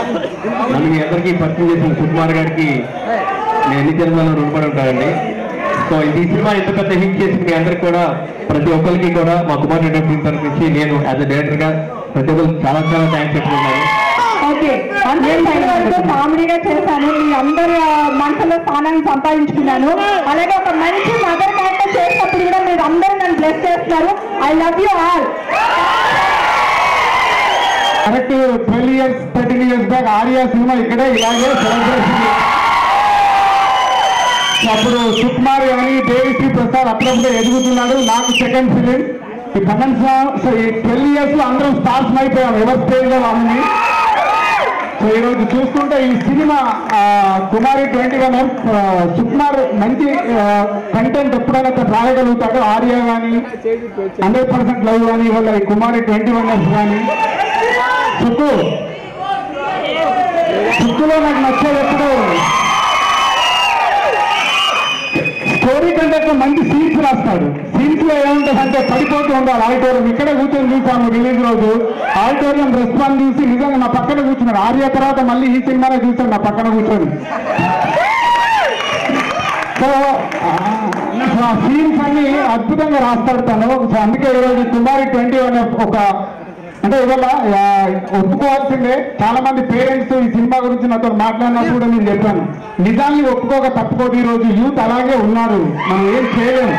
నన్ను మీ అందరికీ పరిచయం చేసిన సుకుమార్ గారికి నేను ఎన్ని జన్మలో రుణపడి ఉంటానండి సో ఈ సినిమా ఎంత పెద్ద హిట్ చేసి మీ అందరికి కూడా ప్రతి ఒక్కరికి కూడా మా కుమార్ రెడ్డి టీం తరఫు నుంచి నేను యాజ్ అ డైరెక్టర్ గా ప్రతి ఒక్కరికి చాలా చాలా థ్యాంక్స్ చెప్తున్నాను ఓకే నేను ఫైనల్ వరకు కామెడీగా చేశాను మీ అందరి ఆ, మనసులో స్థానాన్ని సంపాదించుకున్నాను అలాగే ఒక మంచి మదర్ క్యారెక్టర్ చేసినప్పుడు కూడా మీరు అందరూ నన్ను బ్లెస్ చేస్తున్నారు I love you all correct twelve years thirteen years back Arya cinema ఇక్కడే ఇలాగే సెలబ్రేషన్ అప్పుడు సుకుమార్ కానీ దేవిశ్రీ ప్రసాద్ అప్పుడప్పుడే ఎదుగుతున్నాడు నాకు సెకండ్ ఫిలిం ఈ పన్నెండు సో ఈ ట్వెల్వ్ ఇయర్స్ లో అందరం స్టార్స్ అయిపోయాం ఎవరి స్టేజ్ లో వాళ్ళని సో ఈ రోజు చూస్తుంటే ఈ సినిమా ఆ, కుమారి ట్వంటీ వన్ సుకుమార్ మంచి కంటెంట్ ఎప్పుడైనా అతను రాయగలుగుతాడు ఆర్య కానీ హండ్రెడ్ పర్సెంట్ లవ్ కానీ ఇవాళ ఈ కుమారి ట్వంటీ వన్ ఎఫ్ కానీ సుక్కు సుక్కులో నాకు నచ్చేది ఎప్పుడు స్టోరీ కంటే ఎక్కువ మంచి సీన్స్ రాస్తాడు సీన్స్ లో ఏముంటుంది అంటే పడిపోతూ ఉండాలి ఆడిటోరియం ఇక్కడే కూర్చొని చూసాము రిలీజ్ రోజు ఆడిటోరియం రెస్పాన్స్ చూసి నిజంగా నా పక్కన కూర్చున్నాడు ఆర్య తర్వాత మళ్ళీ ఈ సినిమానే చూసాను నా పక్కన కూర్చొని సో ఆ సీన్స్ అన్ని అద్భుతంగా రాస్తాడు తను సో అందుకే ఈరోజు కుమారి ట్వంటీ వన్ ఒక అంటే ఇవాళ ఆ, ఒప్పుకోవాల్సిందే చాలా మంది పేరెంట్స్ ఈ సినిమా గురించి నాతో మాట్లాడినప్పుడు కూడా నేను చెప్పాను నిజాన్ని ఒప్పుకోక తప్పుకోదు ఈ రోజు యూత్ అలాగే ఉన్నారు మనం ఏం చేయలేము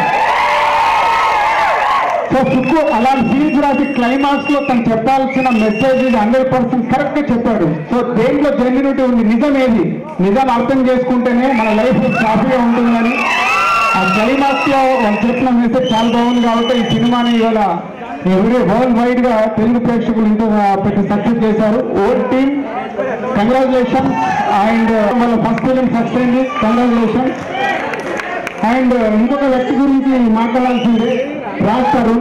సో సుక్కు అలాంటి సీన్స్ రాసి క్లైమాక్స్ లో తను చెప్పాల్సిన మెసేజ్ హండ్రెడ్ పర్సెంట్ కరెక్ట్ గా చెప్పాడు సో దేంట్లో జెన్యునిటీ ఉంది నిజం ఏది నిజం అర్థం చేసుకుంటేనే మన లైఫ్ హ్యాపీగా ఉంటుందని ఆ క్లైమాక్స్ లో వాళ్ళు చెప్పిన మెసేజ్ చాలా బాగుంది కాబట్టి ఈ సినిమాని ఇవాళ ఎవరి వరల్డ్ వైడ్ గా తెలుగు ప్రేక్షకులు ఇంత పెద్ద సక్సెస్ చేశారు ఓల్డ్ టీమ్ కంగ్రాచులేషన్ అండ్ వాళ్ళ ఫస్ట్ ఫిలిం సక్సెస్ అయింది కంగ్రాచులేషన్ అండ్ ఇంకొక వ్యక్తి గురించి మాట్లాడాల్సిందే రాజ్ తరుణ్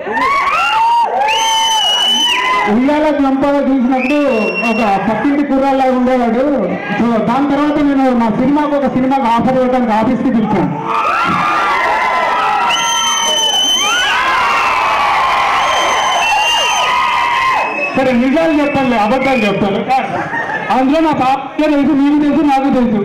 ఉయ్యాల జంపగా చూసినప్పుడు ఒక పక్కింటి కుర్రాళ్ళగా ఉండేవాడు సో దాని తర్వాత నేను నా సినిమాకు ఒక సినిమాకి ఆఫర్ ఇవ్వడానికి ఆఫీస్కి పిలిచాను సరే నిజాలు చెప్పండి అబద్ధాలు చెప్తాను అందులో నా పాపకే తెలుసు మీకు తెలుసు నాకు తెలుసు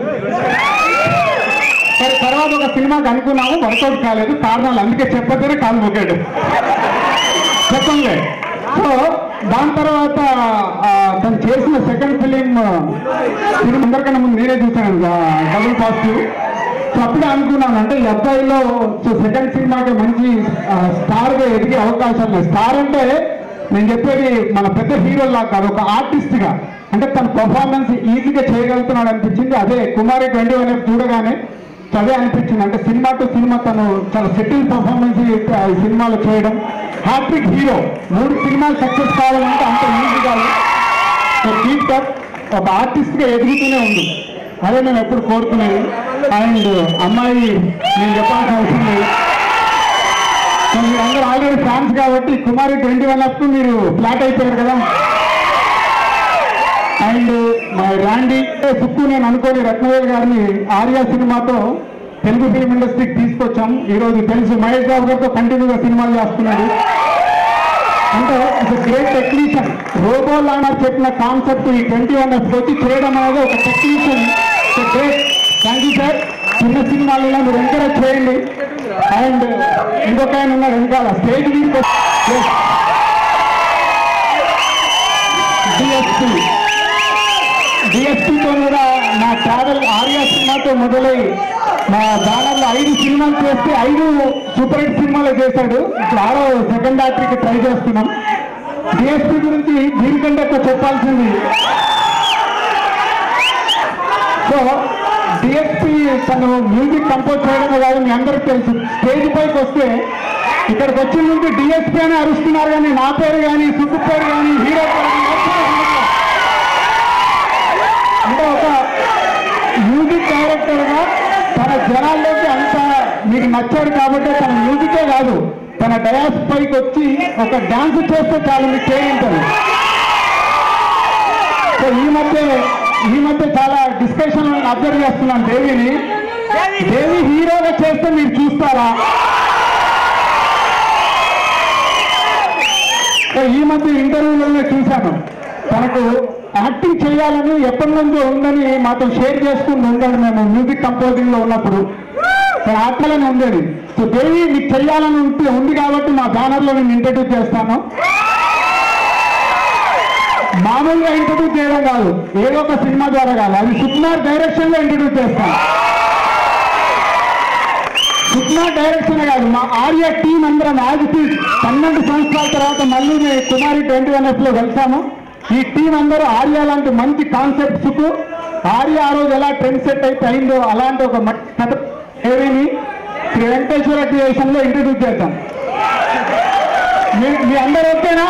సరే తర్వాత ఒక సినిమాకి అనుకున్నాము వర్కౌట్ కాలేదు కారణాలు అందుకే చెప్పతేనే కాలు మొక్కాడు చెప్పండి సో దాని తర్వాత ఆ, తను చేసిన సెకండ్ ఫిలిం ఫిలిం అందరికన్నా ముందు నేనే చూశాను డబుల్ పాజిటివ్ సో అప్పుడే అనుకున్నాను అంటే ఈ అబ్బాయిలో సో సెకండ్ సినిమాకి మంచి స్టార్ గా ఎదిగే అవకాశాలు ఉన్నాయి స్టార్ అంటే నేను చెప్పేది మన పెద్ద హీరోలా కాదు ఒక ఆర్టిస్ట్ గా అంటే తన పర్ఫార్మెన్స్ ఈజీగా చేయగలుగుతున్నాడు అనిపించింది అదే కుమారి ట్వంటీ వన్ చూడగానే సో అదే అనిపించింది అంటే సినిమా టు సినిమా తను చాలా సెటిల్ పర్ఫార్మెన్స్ ఈ సినిమాలో చేయడం హ్యాట్రిక్ హీరో మూడు సినిమాలు సక్సెస్ కావాలంటే అంత ఈజీ కాదు సో కీప్ దట్ ఒక ఆర్టిస్ట్ గా ఎదుగుతూనే ఉంది అదే నేను ఎప్పుడు కోరుకునేది అండ్ అమ్మాయి నేను చెప్పాల్సిన అవసరం లేదు సో మీరు అందరూ ఆల్రెడీ ఫ్యాన్స్ కాబట్టి కుమారి ట్వంటీ వన్ అప్ మీరు ఫ్లాట్ అయిపోయారు కదా అండ్ మా రాండి సుక్కు నేను అనుకోని రత్నవేల్ గారిని ఆర్యా సినిమాతో తెలుగు ఫిల్మ్ ఇండస్ట్రీకి తీసుకొచ్చాం ఈ రోజు తెలుసు మహేష్ బాబు గారితో కంటిన్యూగా సినిమాలు చేస్తున్నాడు అంటే ఒక గ్రేట్ టెక్నీషియన్ రోబో లానర్ చెప్పిన కాన్సెప్ట్ ఈ ట్వంటీ వన్ ఎఫ్ వచ్చి చేయడం అనేది ఒక technician great thank you sir చిన్న సినిమాలలో మీరు ఎంకరేజ్ చేయండి అండ్ ఇంకొక ఆయన ఉన్నారు వెనకాల స్టేజ్ మీద డిఎస్పీ డిఎస్పీతో కూడా నా ట్రావెల్ ఆర్యా సినిమాతో మొదలై మా బ్యానర్లో ఐదు సినిమాలు చేస్తే ఐదు సూపర్ హిట్ సినిమాలు చేశాడు ఇప్పుడు ఆరో సెకండ్ యాక్టర్కి ట్రై చేస్తున్నాం డిఎస్పీ గురించి దీనికంటే ఎక్కువ చెప్పాల్సింది సో డిఎస్పీ తను మ్యూజిక్ కంపోజ్ చేయడమే కాదు మీ అందరికి తెలుసు స్టేజ్ పైకి వస్తే ఇక్కడికి వచ్చిన నుండి డిఎస్పీ అని అరుస్తున్నారు కానీ నా పేరు కానీ సుక్కు పేరు కానీ హీరో పేరు కానీ ఏ పేరు అనట్లేదు. అంటే ఒక మ్యూజిక్ డైరెక్టర్ గా తన జనాల్లోకి అంత మీకు నచ్చాడు కాబట్టి తన మ్యూజికే కాదు తన డయాస్ పైకి వచ్చి ఒక డాన్స్ చేస్తే చాలు మీకు చేయింటారు సో ఈ మధ్య ఈ మధ్య చాలా డిస్కషన్ అబ్జర్వ్ చేస్తున్నాను దేవిని దేవి హీరోగా చేస్తే మీరు చూస్తారా సో ఈ మధ్య ఇంటర్వ్యూలలో చూశాను తనకు యాక్టింగ్ చేయాలని ఎప్పటి నుంచో ఉందని మాతో షేర్ చేసుకుని ఉండాలి మేము మ్యూజిక్ కంపోజింగ్ లో ఉన్నప్పుడు సో అట్లనే ఉండేది సో దేవి నీకు చెయ్యాలని ఉంటే ఉంది కాబట్టి మా బ్యానర్ లో నేను ఇంట్రడ్యూస్ చేస్తాను మామూలుగా ఇంట్రడ్యూస్ చేయడం కాదు ఏదో ఒక సినిమా ద్వారా కాదు అది సుకుమార్ డైరెక్షన్ లో ఇంట్రడ్యూస్ చేస్తాను సుకుమార్ డైరెక్షన్ కాదు మా ఆర్య టీం అందరం యాజ్ ఇట్ ఈస్ పన్నెండు సంవత్సరాల తర్వాత మళ్ళీ మేము కుమారి ట్వంటీ వన్ ఎఫ్ లో కలిసాము ఈ టీం అందరూ ఆర్య లాంటి మంచి కాన్సెప్ట్స్ కు ఆర్య ఆ రోజు ఎలా ట్రెండ్ సెట్ అయితే అయిందో అలాంటి ఒక మంచి కథ ఏవిని శ్రీ వెంకటేశ్వర క్రియేషన్ లో ఇంట్రడ్యూస్ చేద్దాం మీ- మీ అందరూ ఓకేనా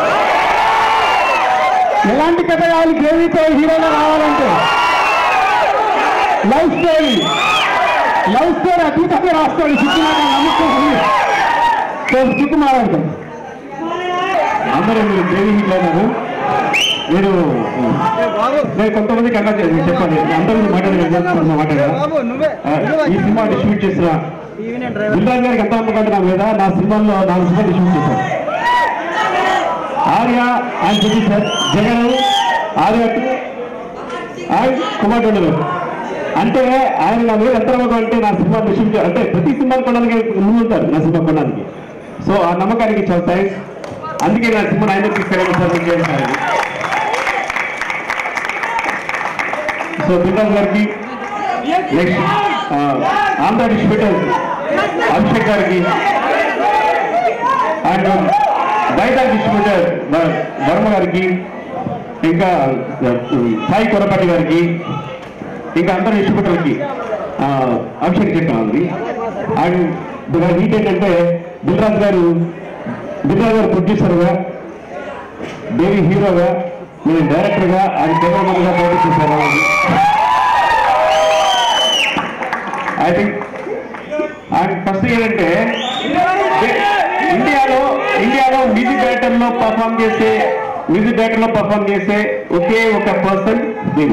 ఎలాంటి కథ కావాలి దేవితో హీరోగా రావాలంటే లవ్ స్టోరీ లవ్ స్టోరీ అద్భుతంగా రాస్తాడు సుకుమార్ నమ్ముతుంది సుకుమార్ అంటే అందరూ మీరు దేవి హిట్ అయినారు నేను నేను కొంతమందికి అన్నా చేసి చెప్పాలి అందరూ మాట్లాడారు మాట్లాడా ఈ సినిమా డిస్ట్రిబ్యూట్ చేసిన గుల్రాజ్ గారికి ఎంత నమ్మకం నా మీద నా సినిమాల్లో నాలుగు సినిమా డిస్ట్రిబ్యూట్ చేశారు Arya and producer Jagan Arya and Kumar టోడలు అంటే ఆయన నా మీద ఎంత నమ్మకం అంటే నా సినిమా డిస్ట్రిబ్యూట్ అంటే ప్రతి సినిమా కొనడానికి ముందు ఉంటారు నా సినిమా కొనడానికి సో ఆ నమ్మకానికి చాలా థ్యాంక్స్ అందుకే నా సినిమా ఆయన తీసుకెళ్ళాలి సార్ మీకు చేశారు సో బిల్లాల్ గారికి నెక్స్ట్ ఆంధ్ర డిస్ట్రిబ్యూటర్ అభిషేక్ గారికి అండ్ బయట డిస్ట్రిబ్యూటర్ వ- వర్మ గారికి ఇంకా సాయి కొరపాటి గారికి ఇంకా అందరు డిస్ట్రిబ్యూటర్కి ఆ, అభిషేక్ చెప్పాలి అండ్ నీట్ ఏంటంటే దిల్రాజ్ గారు దిల్రాజ్ గారు ప్రొడ్యూసర్గా దేవి హీరోగా నేను డైరెక్టర్గా ఆయన కెమెరామన్గా పోటీ చేశాను ఐ థింక్ అండ్ ఫస్ట్ ఏంటంటే ఇండియాలో ఇండియాలో మ్యూజిక్ డైరెక్టర్ లో పర్ఫామ్ చేసే మ్యూజిక్ డైరెక్టర్ లో పర్ఫామ్ చేసే ఒకే ఒక పర్సన్ దేవి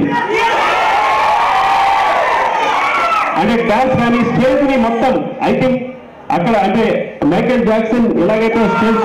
అంటే డాన్స్ కానీ స్టేజ్ ని మొత్తం ఐ థింక్ అక్కడ అంటే మైకేల్ జాక్సన్ ఎలాగైతే stage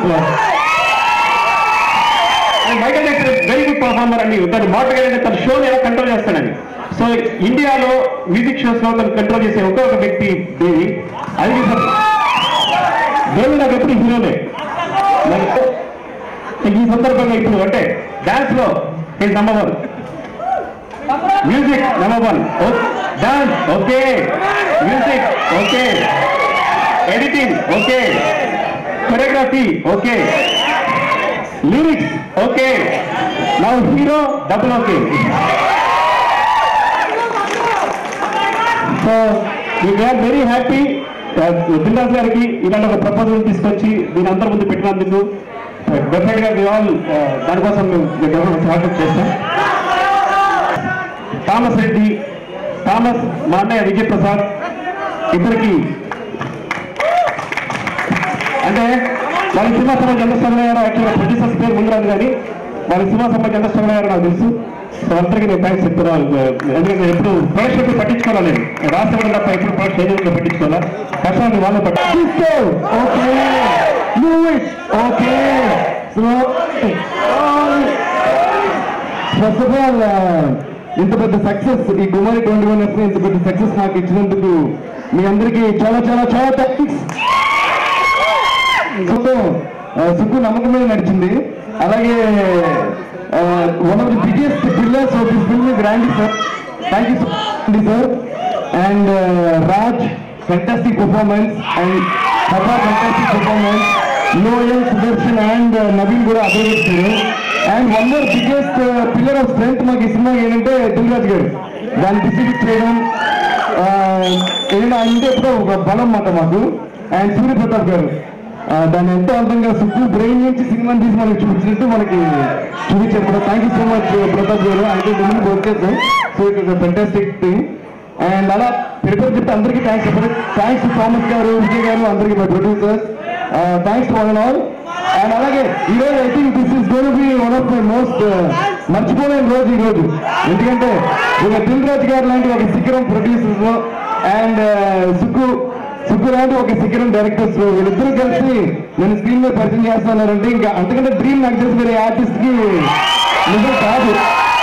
Michael Jackson very good performer అండి తను మాటగా తన షోని ఎలా కంట్రోల్ చేస్తాడని సో ఇండియాలో మ్యూజిక్ షోస్ లో తను కంట్రోల్ చేసే ఒకే ఒక వ్యక్తి దేవి అది దేవి నాకు ఎప్పుడు హీరోనే నాకు ఈ సందర్భంగా ఇప్పుడు అంటే డాన్స్ లో is number one music number one dance okay music okay editing okay choreography okay lyrics okay now hero double okay so we are very happy builders గారికి ఇలాంటి ఒక ప్రపోజల్ తీసుకొచ్చి దీని అందరి ముందు పెట్టినందుకు డెఫినెట్ గా we all, ఆ, దానికోసం మేము స్వాగతం చేస్తాం థామస్ రెడ్డి థామస్ మా అన్నయ్య విజయ్ ప్రసాద్ ఇద్దరికి అంటే వాళ్ళ సినిమా సభ చంద్రశేఖర గారు యాక్చువల్గా ప్రొడ్యూసర్స్ పేరు ముందు రాదు కానీ వాళ్ళ సినిమా సభ చంద్రశేఖర గారు నాకు తెలుసు సో అందరికీ నేను థ్యాంక్స్ చెప్తున్నాను ఎందుకంటే ఎప్పుడు ప్రొడక్షన్ పట్టించుకోవాలి నేను రాష్ట్రం తప్ప ఎప్పుడు ప్రొడక్షన్ ఏదో పట్టించుకోవాలా కష్టాన్ని వాళ్ళు పట్టించుకో okay okay so first of all ఇంత పెద్ద సక్సెస్ ఈ కుమారి ట్వంటీ వన్ ఎఫ్ ఇంత పెద్ద సక్సెస్ నాకు ఇచ్చినందుకు మీ అందరికీ చాలా చాలా చాలా థ్యాంక్స్ సుక్కు నమ్మకం మీద నడిచింది అలాగే one of the biggest pillars of this film is రాండి sir thank you sir and Raj fantastic performance and సభా fantastic performance loyal Sudarshan and Naveen కూడా అభివృద్ధిస్తారు and one more biggest pillar of strength మాకు ఈ సినిమా ఏంటంటే దిల్రాజ్ గారు దాన్ని డిస్ట్రిబ్యూట్ చేయడం ఆ, ఏంటంటే ఆయన ఉంటే ఎప్పుడో ఒక బలం మాట మాకు అండ్ సూర్య ప్రతాప్ గారు ఆ, దాన్ని ఎంతో అందంగా సుక్కు బ్రెయిన్ నుంచి సినిమాని తీసి మనకి చూపించినట్టు మనకి చూపించారు కూడా thank you so much Pratap గారు అయితే ముందు వచ్చేస్తాం so it is fantastic thing and అలా పెరిపేరు చెప్తే అందరికీ థ్యాంక్స్ చెప్పారు థ్యాంక్స్ థామస్ గారు విజయ్ గారు అందరికీ my producers thanks to one all and అలాగే ఈ రోజు I think this is gonna be one of my most మర్చిపోలేని రోజు ఈ రోజు ఎందుకంటే ఒక దిల్ రాజు గారు లాంటి ఒక శిఖరం ప్రొడ్యూసర్స్ లో అండ్ సుక్కు సుక్కు లాంటి ఒక శిఖరం డైరెక్టర్స్ లో వీళ్ళిద్దరూ కలిసి నేను స్క్రీన్ మీద పరిచయం చేస్తున్నారంటే ఇంకా అంతకంటే డ్రీమ్ నాకు తెలిసి వేరే ఆర్టిస్ట్ కి నిజం కాదు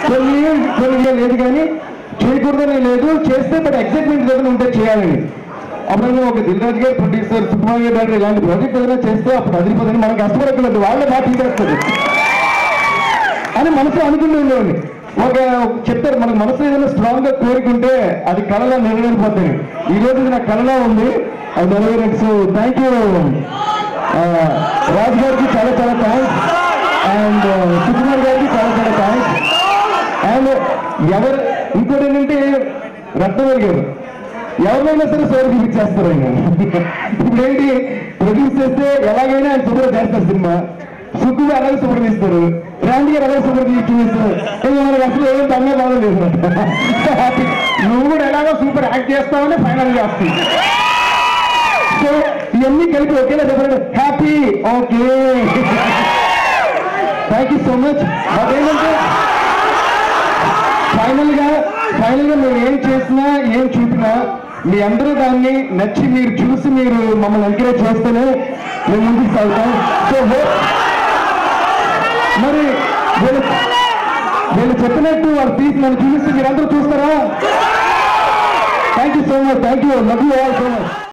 కొన్ని కొన్ని లేదు కానీ చేయకూడదని లేదు చేస్తే బట్ ఎగ్జైట్మెంట్ ఏదైనా ఉంటే చేయాలని అప్పుడు ఒక దిల్రాజ్ గారు ప్రొడ్యూసర్ సుకుమార్ గారు డైరెక్టర్ ఇలాంటి ప్రాజెక్ట్ ఏదైనా చేస్తే అప్పుడు అదిరిపోతుంది మనం కష్టపడక్కర్లేదు వాళ్ళే మాట తీసేస్తుంది అని మనసు అనుకుంటూ ఉండేవాడిని ఒక చెప్తారు మనకు మనసు ఏదైనా స్ట్రాంగ్ గా కోరుకుంటే అది కళలో నెరవేరిపోతాయి ఈ రోజు ఇది నా కళలో ఉంది అది నెరవేరదు సో థ్యాంక్ యూ రాజ్ గారికి చాలా చాలా థ్యాంక్స్ అండ్ సుకుమార్ గారికి చాలా చాలా థ్యాంక్స్ అండ్ ఎవరు ఇంకోటి ఏంటంటే రత్నవేల్ గారు ఎవరినైనా సరే సోర్ చూపించేస్తారు ఆయన ఇప్పుడు ఏంటి ప్రొడ్యూస్ చేస్తే ఎలాగైనా ఆయన సూపర్ చేస్తారు సినిమా సుక్కు అలాగే సూపర్ తీస్తారు రాండి గారు అలాగే సూపర్ తీసి చూపిస్తారు ఇంకా మనకు అసలు ఏం దంగా బాధ లేదు హ్యాపీ నువ్వు కూడా ఎలాగో సూపర్ యాక్ట్ చేస్తావని ఫైనల్ చేస్తుంది సో ఇవన్నీ కలిపి ఒకేలా చెప్పండి happy okay thank you so much అదేంటంటే ఫైనల్ గా ఫైనల్ గా మేము ఏం చేసినా ఏం చూపినా మీ అందరూ దాన్ని నచ్చి మీరు చూసి మీరు మమ్మల్ని ఎంకరేజ్ చేస్తేనే మేము ముందుకు సాగుతాం సో మరి వీళ్ళు వీళ్ళు చెప్పినట్టు వాళ్ళు తీసి నన్ను చూపిస్తే మీరందరూ చూస్తారా thank you so much thank you love you all so much